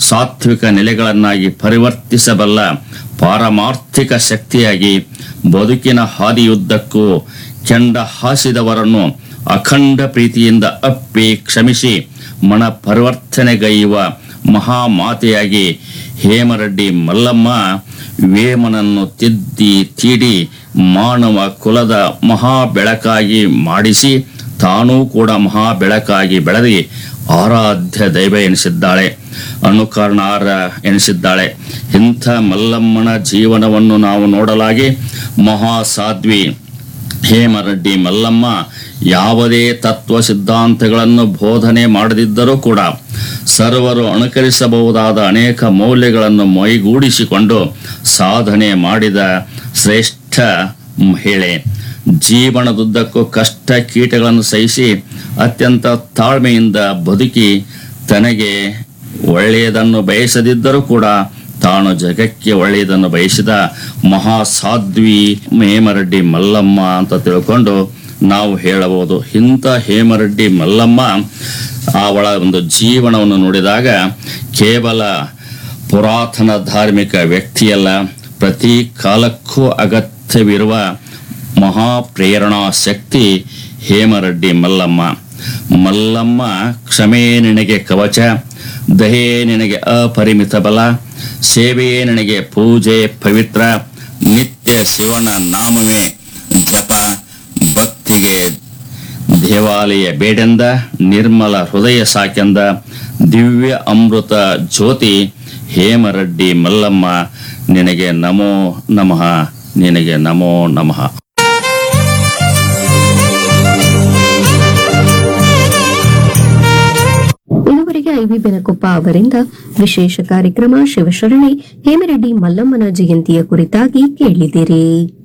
ಸಾತ್ವಿಕ ನೆಲೆಗಳನ್ನಾಗಿ ಪರಿವರ್ತಿಸಬಲ್ಲ ಪಾರಮಾರ್ಥಿಕ ಶಕ್ತಿಯಾಗಿ ಬದುಕಿನ ಹಾದಿಯುದ್ದಕ್ಕೂ ಕೆಂಡ ಹಾಸಿದವರನ್ನು ಅಖಂಡ ಪ್ರೀತಿಯಿಂದ ಅಪ್ಪಿ ಕ್ಷಮಿಸಿ ಮನ ಪರಿವರ್ತನೆಗೈಯುವ ಮಹಾಮಾತೆಯಾಗಿ ಹೇಮರೆಡ್ಡಿ ಮಲ್ಲಮ್ಮ ವೇಮನನ್ನು ತಿದ್ದಿ ತೀಡಿ ಮಾನವ ಕುಲದ ಮಹಾ ಬೆಳಕಾಗಿ ಮಾಡಿಸಿ ತಾನೂ ಕೂಡ ಮಹಾ ಬೆಳಕಾಗಿ ಬೆಳೆದಿ ಆರಾಧ್ಯ ದೈವ ಎನಿಸಿದ್ದಾಳೆ ಅನುಕರಣಾರ ಎನಿಸಿದ್ದಾಳೆ ಇಂಥ ಮಲ್ಲಮ್ಮನ ಜೀವನವನ್ನು ನಾವು ನೋಡಲಾಗಿ ಮಹಾಸಾಧ್ವಿ ಹೇಮರೆಡ್ಡಿ ಮಲ್ಲಮ್ಮ ಯಾವುದೇ ತತ್ವ ಸಿದ್ಧಾಂತಗಳನ್ನು ಬೋಧನೆ ಮಾಡದಿದ್ದರೂ ಕೂಡ ಸರ್ವರು ಅನುಕರಿಸಬಹುದಾದ ಅನೇಕ ಮೌಲ್ಯಗಳನ್ನು ಮೈಗೂಡಿಸಿಕೊಂಡು ಸಾಧನೆ ಮಾಡಿದ ಶ್ರೇಷ್ಠ ಮಹಿಳೆ ಜೀವನದುದ್ದಕ್ಕೂ ಕಷ್ಟ ಕೀಟಗಳನ್ನು ಸಹಿಸಿ ಅತ್ಯಂತ ತಾಳ್ಮೆಯಿಂದ ಬದುಕಿ ತನಗೆ ಒಳ್ಳೆಯದನ್ನು ಬಯಸದಿದ್ದರೂ ಕೂಡ ತಾನು ಜಗಕ್ಕೆ ಒಳ್ಳೆಯದನ್ನು ಬಯಸಿದ ಮಹಾಸಾಧ್ವಿ ಹೇಮರೆಡ್ಡಿ ಮಲ್ಲಮ್ಮ ಅಂತ ತಿಳ್ಕೊಂಡು ನಾವು ಹೇಳಬಹುದು ಇಂಥ ಹೇಮರೆಡ್ಡಿ ಮಲ್ಲಮ್ಮ ಅವಳ ಒಂದು ಜೀವನವನ್ನು ನೋಡಿದಾಗ ಕೇವಲ ಪುರಾತನ ಧಾರ್ಮಿಕ ವ್ಯಕ್ತಿಯಲ್ಲ ಪ್ರತಿ ಕಾಲಕ್ಕೂ ಅಗತ್ಯವಿರುವ ಮಹಾಪ್ರೇರಣಾ ಶಕ್ತಿ ಹೇಮರೆಡ್ಡಿ ಮಲ್ಲಮ್ಮ ಮಲ್ಲಮ್ಮ ಕ್ಷಮೆ ನಿನಗೆ ಕವಚ ದಹೆ ನಿನಗೆ ಅಪರಿಮಿತ ಬಲ ಸೇವೆಯೇ ನಿನಗೆ ಪೂಜೆ ಪವಿತ್ರ ನಿತ್ಯ ಶಿವನ ನಾಮವೇ ಜಪ ಭಕ್ತಿಗೆ ದೇವಾಲಯ ಬೇಡೆಂದ ನಿರ್ಮಲ ಹೃದಯ ಸಾಕೆಂದ ದಿವ್ಯ ಅಮೃತ ಜ್ಯೋತಿ ಹೇಮರೆಡ್ಡಿ ಮಲ್ಲಮ್ಮ ನಿನಗೆ ನಮೋ ನಮಃ ನಿನಗೆ ನಮೋ ನಮಃ ಇದುವರೆಗೆ ಐವಿ ಬೆನಕೊಪ್ಪ ಅವರಿಂದ ವಿಶೇಷ ಕಾರ್ಯಕ್ರಮ ಶಿವಶರಣೆ ಹೇಮರೆಡ್ಡಿ ಮಲ್ಲಮ್ಮನ ಜಯಂತಿಯ ಕುರಿತಾಗಿ ಕೇಳಿದಿರಿ